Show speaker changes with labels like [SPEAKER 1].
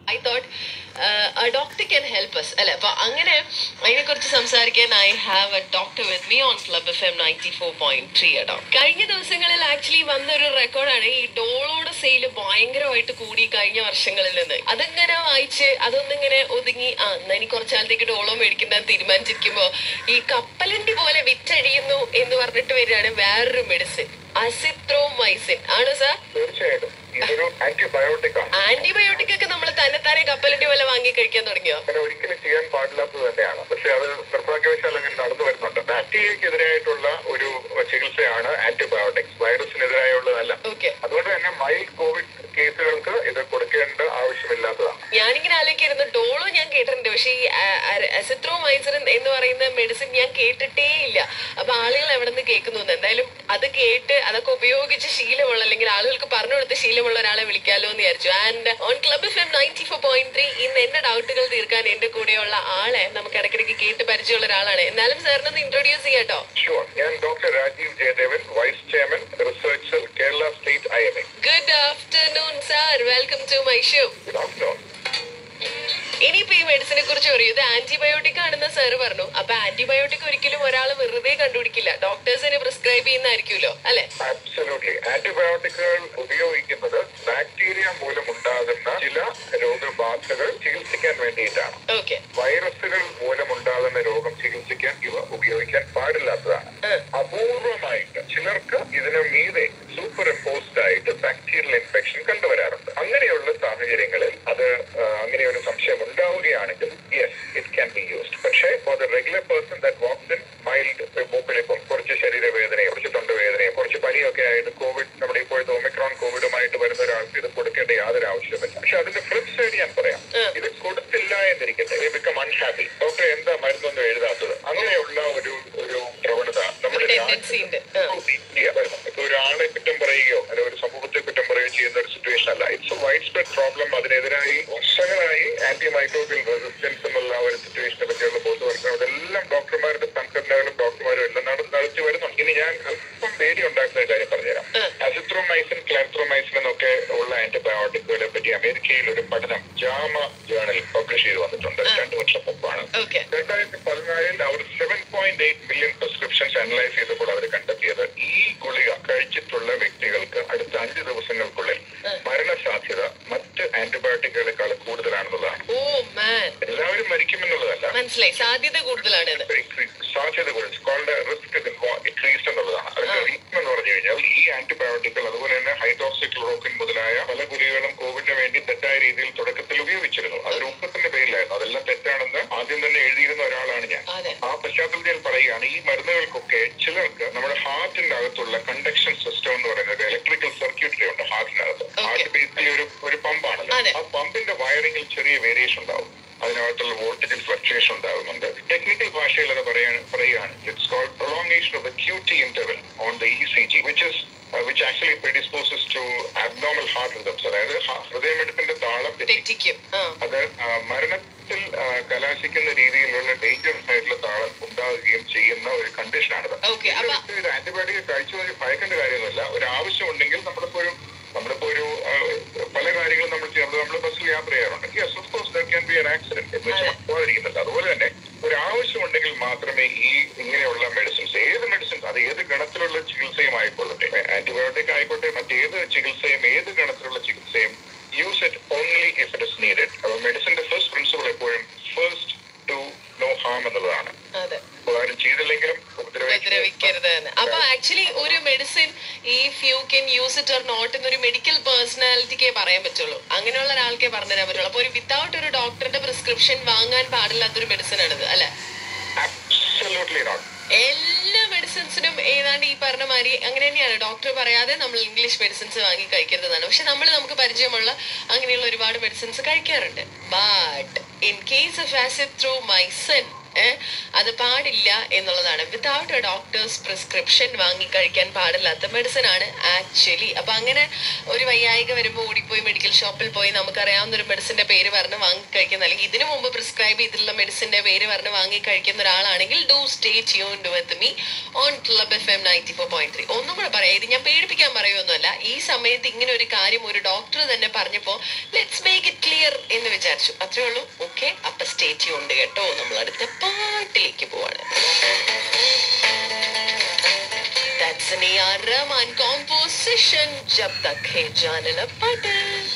[SPEAKER 1] I thought doctor can help us അല്ലെ അപ്പൊ അങ്ങനെ അതിനെ കുറിച്ച് സംസാരിക്കാൻ I have A doctor with me on club F M ninety four point three കേട്ടോ കഴിഞ്ഞ ദിവസങ്ങളിൽ ആക്ച്വലി വന്നൊരു റെക്കോർഡാണ് ഈ ഡോളോടെ സെയിൽ ഭയങ്കരമായിട്ട് കൂടി കഴിഞ്ഞ വർഷങ്ങളിൽ നിന്ന് അതങ്ങനെ വായിച്ച് അതൊന്നിങ്ങനെ ഒതുങ്ങി ആ എന്നാ ഇനി കുറച്ചു കാലത്തേക്ക് ഡോളോ മേടിക്കുന്ന തീരുമാനിച്ചിരിക്കുമ്പോ ഈ കപ്പലണ്ടി പോലെ വിറ്റഴിയുന്നു എന്ന് പറഞ്ഞിട്ട് വരികയാണ് വേറൊരു മെഡിസിൻ അസിത്രോമൈസിൻ ആണോ സാർ
[SPEAKER 2] തീർച്ചയായിട്ടും ഇതൊരു ആന്റിബയോട്ടിക് ആണ്
[SPEAKER 1] ആന്റിബയോട്ടിക് ഒക്കെ നമ്മൾ തന്നെത്താനെ കപ്പലണ്ടി പോലെ വാങ്ങി കഴിക്കാൻ തുടങ്ങിയോ
[SPEAKER 2] അങ്ങനെ ഒരിക്കലും ചെയ്യാൻ പാടില്ലാത്തത് തന്നെയാണ് പക്ഷെ അത് നിർഭാഗ്യവശാൽ അങ്ങനെ നടന്നു വരുന്നുണ്ട് ബാക്ടീരിയക്കെതിരായിട്ടുള്ള ഒരു ചികിത്സയാണ് ആന്റിബയോട്ടിക്സ് വൈറസിനെതിരായുള്ളതല്ല
[SPEAKER 1] ഓക്കെ
[SPEAKER 2] അതുകൊണ്ട് തന്നെ മൈൽഡ് കോവിഡ് കേസുകൾക്ക് ഇത് കൊടുക്കേണ്ട ആവശ്യമില്ലാത്തതാണ്
[SPEAKER 1] ഞാനിങ്ങനെ ആലോചിക്കായിരുന്നു ഡോളോ ഞാൻ കേട്ടിട്ടുണ്ട് പക്ഷേ ഈ അസിത്രോമൈസറിൻ എന്ന് പറയുന്ന മെഡിസിൻ ഞാൻ കേട്ടിട്ടേ ഇല്ല അപ്പൊ ആളുകൾ എവിടെ നിന്ന് കേൾക്കുന്നു എന്ന്. എന്തായാലും അത് കേട്ട് അതൊക്കെ ഉപയോഗിച്ച് ശീലമുള്ള അല്ലെങ്കിൽ ആളുകൾക്ക് പറഞ്ഞു കൊടുത്ത ശീലമുള്ള ഒരാളെ വിളിക്കാലോ എന്ന് വിചാരിച്ചു and on club F M ninety four point three ഇന്ന് എന്റെ ഡൗട്ടുകൾ തീർക്കാൻ എന്റെ കൂടെയുള്ള ആളെ നമുക്ക് ഇടയ്ക്കിടയ്ക്ക് കേട്ട് പരിചയമുള്ള ഒരാളാണ് എന്നാലും സാറിനൊന്ന് ഇൻട്രൊഡ്യൂസ് ചെയ്യാട്ടോ
[SPEAKER 2] ഷുവർ ഞാൻ doctor Rajeev Jayadevan vice chairman researcher Kerala state I M A
[SPEAKER 1] good afternoon sir welcome to my show
[SPEAKER 2] good afternoon
[SPEAKER 1] ഇനിയിപ്പോ ഈ മെഡിസിനെ കുറിച്ച് പറയൂ ഇത് ആന്റിബയോട്ടിക് ആണെന്ന് സാറ് പറഞ്ഞു അപ്പൊ ആന്റിബയോട്ടിക് ഒരിക്കലും ഒരാൾ വെറുതെ കണ്ടുപിടിക്കില്ല ഡോക്ടേഴ്സിന് പ്രിസ്ക്രൈബ് ചെയ്യുന്നതായിരിക്കുമല്ലോ അല്ലെ
[SPEAKER 2] അബ്സല്യൂട്ട്ലി ആന്റിബയോട്ടിക്കുകൾ ഉപയോഗിക്കുന്നത് ബാക്ടീരിയ മൂലമുണ്ടാകുന്ന ചില രോഗബാധകൾ ചികിത്സിക്കാൻ വേണ്ടിയിട്ടാണ്
[SPEAKER 1] ഓക്കെ
[SPEAKER 2] വൈറസുകൾ മൂലമുണ്ടാകുന്ന രോഗം ചികിത്സിക്കാൻ ഇവ ഉപയോഗിക്കാൻ പാടില്ലാത്തതാണ് അപൂർവമായിട്ട് ചിലർക്ക് ഇതിന് മീതെ സൂപ്പർ ഇമ്പോസ്ഡ് ആയിട്ട് ബാക്ടീരിയൽ ഇൻഫെക്ഷൻ കണ്ടുവരാറുണ്ട് അങ്ങനെയുള്ള സാഹചര്യങ്ങളിൽ അത് ആ, അങ്ങനെ ഒരു സംശയം ഉണ്ടാവുകയാണെങ്കിൽ yes it can be used പക്ഷേ for the regular person that wax in mild മൂക്കിലിപ്പം കുറച്ച് ശരീരവേദനയോ കുറച്ച് തൊണ്ടവേദനയോ കുറച്ച് പനിയൊക്കെ ആയിട്ട് കോവിഡ് നമ്മുടെ ഇപ്പോഴത്തെ ഒമിക്രോൺ കോവിഡുമായിട്ട് വരുന്ന ഒരാൾക്ക് ഇത് കൊടുക്കേണ്ട യാതൊരു ആവശ്യമില്ല പക്ഷെ അതിന്റെ ഫ്ലിപ്പ് സൈഡ് ഞാൻ പറയാം ഇത് കൊടുത്തില്ല എന്നിരിക്കട്ടെ ബിക്കം അൺഹാപ്പി ഡോക്ടർ എന്താ മരുന്നൊന്നും എഴുതാത്തത് അങ്ങനെയുള്ള ഒരു ഒരു പ്രവണത നമ്മുടെ
[SPEAKER 1] ടെൻഡൻസി ഉണ്ട് ആ.
[SPEAKER 2] ഇന്ത്യ വരുന്നത് ഇപ്പൊ ഒരാളെ കുറ്റം പറയുകയോ അല്ലെങ്കിൽ ഒരു സമൂഹത്തെ കുറ്റം പറയുകയോ ചെയ്യുന്ന ഒരു സിറ്റുവേഷൻ അല്ല it's a widespread problem അതിനെതിരായി വർഷങ്ങളായി ആന്റി മൈക്രോബിയൽ റെസിസ്റ്റൻസ് എന്നുള്ള ആ ഒരു സിറ്റുവേഷനെ പറ്റിയുള്ള ബോധവൽക്കരണം അതെല്ലാം ഡോക്ടർമാരുടെ സംഘടനകളും ഡോക്ടർമാരും എല്ലാം നട- നടത്തി വരുന്നുണ്ട് ഇനി ഞാൻ അല്പം പേടി ഉണ്ടാക്കുന്ന ഒരു കാര്യം പറഞ്ഞുതരാം അസിത്രോമൈസിൻ ക്ലാർത്രോമൈസിൻ എന്നൊക്കെ ഉള്ള ആന്റിബയോട്ടിക്കുകളെ പറ്റി അമേരിക്കയിൽ ഒരു പഠനം ജാമ ജേണൽ പബ്ലിഷ് ചെയ്ത് വന്നിട്ടുണ്ട് രണ്ടു വർഷം മുമ്പാണ്
[SPEAKER 1] ഓക്കെ
[SPEAKER 2] രണ്ടായിരത്തി പതിനാലിൽ അവർ seven point eight million prescriptions analyse ചെയ്തപ്പോൾ അവർ കണ്ടെത്തിയത് ഈ ഗുളിക കഴിച്ചിട്ടുള്ള വ്യക്തികൾക്ക് അടുത്ത അഞ്ച് ദിവസങ്ങൾക്കുള്ളിൽ മരണസാധ്യത മറ്റ് ആന്റിബയോട്ടിക്കുകളെക്കാൾ കൂടുതലാണെന്നുള്ളതാണ്
[SPEAKER 1] ഓ മാൻ
[SPEAKER 2] എല്ലാവരും മരിക്കുമെന്നുള്ളതല്ല
[SPEAKER 1] മനസ്സിലായി സാധ്യത കൂടുതലാണ് ഇത്
[SPEAKER 2] increase- സാധ്യത കോൾഡ് റിസ്ക് ഇൻക്രീസ് എന്നുള്ളതാണ് അതിന്റെ റീസൺ എന്ന് പറഞ്ഞു കഴിഞ്ഞാൽ ഈ ആന്റിബയോട്ടിക്കുകൾ അതുപോലെ തന്നെ ഹൈഡ്രോക്സിക്ലോറോക്കിൻ മുതലായ പല ഗുളികകളും കോവിഡിന് വേണ്ടി തെറ്റായ രീതിയിൽ തുടക്കത്തിൽ ഉപയോഗിച്ചിരുന്നു അതൊരു ഊക്കത്തിന്റെ പേരിലായിരുന്നു അതെല്ലാം തെറ്റാണെന്ന് ആദ്യം തന്നെ എഴുതിയിരുന്ന ഒരാളാണ് ഞാൻ
[SPEAKER 1] അതെ
[SPEAKER 2] ആ പശ്ചാത്തലത്തിൽ ഞാൻ പറയുകയാണ് ഈ മരുന്നുകൾക്കൊക്കെ ചിലർക്ക് നമ്മുടെ ഹാർട്ടിന്റെ അകത്തുള്ള കണ്ടക്ഷൻ സിസ്റ്റം എന്ന് പറയുന്നത് ഇലക്ട്രിക്കൽ സർക്യൂട്ടറി ഉണ്ട് ഹാർട്ടിനകത്ത് ഹാർട്ട് ബേസിക്കലി ഒരു ഒരു പമ്പാണല്ലോ
[SPEAKER 1] അതെ.
[SPEAKER 2] ആ പമ്പിന്റെ വയറിംഗിൽ ചെറിയ വേരിയേഷൻ ഉണ്ടാവും അതിനകത്തുള്ള വോൾട്ടേജിൽ ഫ്ലക്ച്വേഷൻ ഉണ്ടാകുന്നുണ്ട് ടെക്നിക്കൽ ഭാഷയിൽ അത് പറയാൻ പറയുകയാണ് it's called prolongation of the Q T interval on the E C G which is which actually predisposes to abnormal heart rhythms അതായത് ഹ- ഹൃദയമിടിപ്പിന്റെ താളം തെറ്റി
[SPEAKER 1] തെറ്റിക്കും ആ
[SPEAKER 2] അത് ആ, മരണത്തിൽ ആ, കലാശിക്കുന്ന രീതിയിലുള്ള ഡേഞ്ചറസ് ആയിട്ടുള്ള താളം ഉണ്ടാവുകയും ചെയ്യുന്ന ഒരു കണ്ടീഷനാണിത്
[SPEAKER 1] ഓക്കെ അപ്പൊ
[SPEAKER 2] ഒരു ആന്റിബയോട്ടിക് കഴിച്ചു കഴിഞ്ഞ് ഭയക്കേണ്ട കാര്യമൊന്നുമില്ല ഒരു ആവശ്യമുണ്ടെങ്കിൽ നമ്മളിപ്പോ ഒരു നമ്മളിപ്പോ ഒരു ആ, പല കാര്യങ്ങളും നമ്മൾ ചേർന്ന് നമ്മൾ ബസ്സിൽ യാത്ര ചെയ്യാറുണ്ട് yes of course there can be an accident എന്ന് വെച്ചാൽ പോകാതിരിക്കുന്നില്ല അതുപോലെ തന്നെ ഒരു ആവശ്യമുണ്ടെങ്കിൽ മാത്രമേ ഈ ഇങ്ങനെയുള്ള മെഡിസിൻസ് ഏത് മെഡിസിൻസ് അത് ഏത് ഗണത്തിലുള്ള ചികിത്സയും ആയിക്കൊള്ളട്ടെ ആന്റിബയോട്ടിക് ആയിക്കോട്ടെ മറ്റേത് ചികിത്സയും ഏത് ഗണത്തിലുള്ള ചികിത്സയും use it only if it is needed അപ്പോൾ മെഡിസിന്റെ ഫസ്റ്റ് പ്രിൻസിപ്പിൾ എപ്പോഴും ഫസ്റ്റ് ടു നോ ഹാം എന്നുള്ളതാണ്
[SPEAKER 1] അതെ
[SPEAKER 2] ഉപകാരം ചെയ്തില്ലെങ്കിലും ഉപദ്രവിക്കരുത്
[SPEAKER 1] ഉപദ്രവിക്കരുത് എന്ന് അപ്പൊ ആക്ച്വലി ഒരു medicine if you can use it or not എന്നൊരു മെഡിക്കൽ പേഴ്സണാലിറ്റിക്കേ പറയാൻ പറ്റുള്ളൂ അങ്ങനെയുള്ള ഒരാൾക്കേ പറഞ്ഞുതരാൻ പറ്റുള്ളൂ അപ്പൊ ഒരു വിത്തൗട്ട് ഒരു ഡോക്ടറുടെ പ്രിസ്ക്രിപ്ഷൻ വാങ്ങാൻ പാടില്ലാത്തൊരു മെഡിസിൻ ആണിത് അല്ലെ
[SPEAKER 2] അബ്സല്യൂട്ട്ലി നോട്ട്
[SPEAKER 1] എല്ലാ മെഡിസിൻസിനും ഏതാണ്ട് ഈ പറഞ്ഞ മാതിരി അങ്ങനെ തന്നെയാണ് ഡോക്ടർ പറയാതെ നമ്മൾ ഇംഗ്ലീഷ് മെഡിസിൻസ് വാങ്ങി കഴിക്കരുതെന്നാണ് പക്ഷെ നമ്മൾ നമുക്ക് പരിചയമുള്ള അങ്ങനെയുള്ള ഒരുപാട് മെഡിസിൻസ് കഴിക്കാറുണ്ട് but in case of azithromycin ഏഹ് അത് പാടില്ല എന്നുള്ളതാണ് വിതൗട്ട് എ ഡോക്ടേഴ്സ് പ്രിസ്ക്രിപ്ഷൻ വാങ്ങി കഴിക്കാൻ പാടില്ലാത്ത മെഡിസിൻ ആണ് ആക്ച്വലി അപ്പൊ അങ്ങനെ ഒരു വയ്യായിക വരുമ്പോൾ ഓടിപ്പോയി മെഡിക്കൽ ഷോപ്പിൽ പോയി നമുക്കറിയാവുന്ന ഒരു മെഡിസിന്റെ പേര് പറഞ്ഞ് വാങ്ങി കഴിക്കുന്ന അല്ലെങ്കിൽ ഇതിനു മുമ്പ് പ്രിസ്ക്രൈബ് ചെയ്തിട്ടുള്ള മെഡിസിന്റെ പേര് പറഞ്ഞ് വാങ്ങി കഴിക്കുന്ന ഒരാളാണെങ്കിൽ do stay tuned with me on club F M ninety four point three ഒന്നും കൂടെ പറയാം ഇത് ഞാൻ പേടിപ്പിക്കാൻ പറയുമൊന്നുമല്ല ഈ സമയത്ത് ഇങ്ങനെ ഒരു കാര്യം ഒരു ഡോക്ടർ തന്നെ പറഞ്ഞപ്പോ ലെറ്റ്സ് മേക്ക് ഇറ്റ് ക്ലിയർ എന്ന് വിചാരിച്ചു അത്രേ ഉള്ളൂ ഓക്കെ അപ്പൊ സ്റ്റേ ട്യൂൺഡ് കേട്ടോ നമ്മൾ അടുത്ത പാട്ടിലേക്ക് പോവാണ് That's an AR Rahman composition. जब तक है जान न पटे